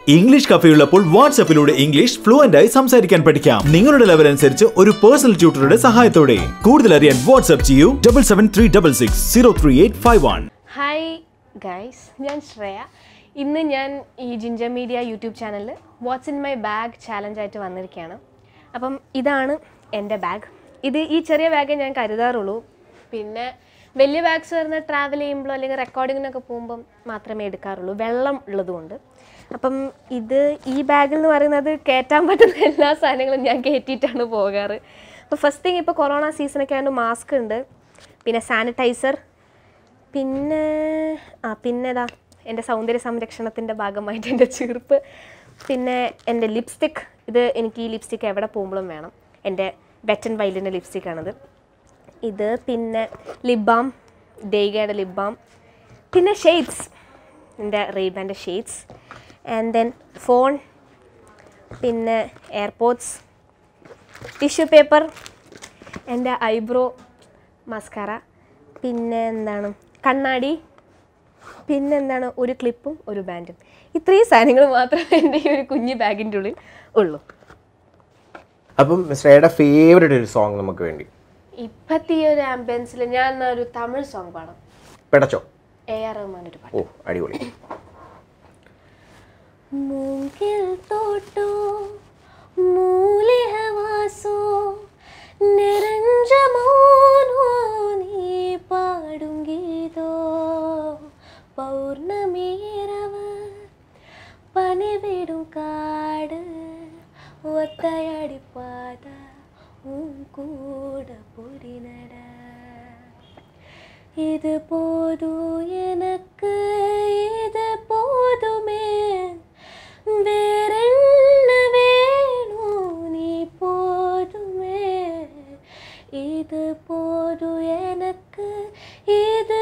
English കഫയുള്ളപ്പോൾ വാട്സാപ്പിലൂടെ English fluent ആയി സംസാരിക്കാൻ പഠിക്കാം നിങ്ങളുടെ ലെവൽ അനുസരിച്ച് ഒരു പേഴ്സണൽ ട്യൂട്ടറുടെ സഹായത്തോടെ കൂടുതൽ അറിയാൻ വാട്സ്ആപ്പ് ചെയ്യൂ double seven three double six zero three eight five one hi guys ഞാൻ ശ്രേയ ഇന്ന് ഞാൻ ഈ ജിഞ്ചർ മീഡിയ യൂട്യൂബ് ചാനലിൽ വാട്ട്സ് ഇൻ മൈ ബാഗ് ചാലഞ്ചായിട്ട് വന്നിരിക്കുകയാണ് അപ്പം ഇതാണ് എൻ്റെ ബാഗ് ഇത് ഈ ചെറിയ ബാഗേ ഞാൻ കരുതാറുള്ളൂ പിന്നെ വലിയ ബാഗ്സ് വരുന്ന ട്രാവൽ ചെയ്യുമ്പോഴോ അല്ലെങ്കിൽ റെക്കോർഡിങ്ങിനൊക്കെ പോകുമ്പം മാത്രമേ എടുക്കാറുള്ളൂ വെള്ളം ഉള്ളതുകൊണ്ട് അപ്പം ഇത് ഈ ബാഗിൽ എന്ന് പറയുന്നത് കയറ്റാൻ പറ്റുന്ന എല്ലാ സാധനങ്ങളും ഞാൻ കയറ്റിയിട്ടാണ് പോകാറ് അപ്പോൾ ഫസ്റ്റ് തിങ് ഇപ്പോൾ കൊറോണ സീസണൊക്കെ ആയതുകൊണ്ട് മാസ്ക് ഉണ്ട് പിന്നെ സാനിറ്റൈസർ പിന്നെ ആ പിന്നെ ഇതാ എൻ്റെ സൗന്ദര്യ സംരക്ഷണത്തിൻ്റെ ഭാഗമായിട്ട് എൻ്റെ ചീർപ്പ് പിന്നെ എൻ്റെ ലിപ്സ്റ്റിക് ഇത് എനിക്ക് ഈ ലിപ്സ്റ്റിക് എവിടെ പോകുമ്പോഴും വേണം എൻ്റെ ബെറ്റൻ വൈലിൻ്റെ ലിപ്സ്റ്റിക്കാണിത് ഇത് പിന്നെ ലിപ് ബാം ഡേഗയുടെ ലിപ് ബാം പിന്നെ ഷെയ്ഡ്സ് എൻ്റെ റേബാൻ്റെ ഷെയ്ഡ്സ് ആൻഡ് ദെൻ ഫോൺ പിന്നെ എയർപോർട്സ് ടിഷ്യൂ പേപ്പർ എൻ്റെ ഐബ്രോ മസ്കാര പിന്നെ എന്താണ് കണ്ണാടി പിന്നെ എന്താണ് ഒരു ക്ലിപ്പും ഒരു ബാൻഡും ഇത്രയും സാധനങ്ങൾ മാത്രമേ എൻ്റെ ഈ ഒരു കുഞ്ഞു ബാഗിൻ്റെ ഉള്ളിൽ ഉള്ളൂ അപ്പം ശ്രേയയുടെ ഫേവറേറ്റ് ഒരു സോങ് നമുക്ക് വേണ്ടി ഇപ്പത്തെ ഈ ഒരു ആംബിയൻസിൽ ഞാൻ എന്നാ ഒരു തമിഴ് സോങ് പാടാം പെടച്ചോ എ ആർ റഹ്മാൻ ഒരു പാട്ട് ഓ അടിപൊളി മൂങ്കിൽ തോട്ടോ മൂലിക വാസോ നിറഞ്ച മൗനോ നീ പാടും ഗീതോ പൗർണമീരവ് പനിവിടും കാട് ഒത്തയടി പാത ഉൻ കൂട പൊടിനട இது போதும் எனக்கு இது போதுமே வேறென்ன வேணும் நீ போதுமே இது போதும் எனக்கு இது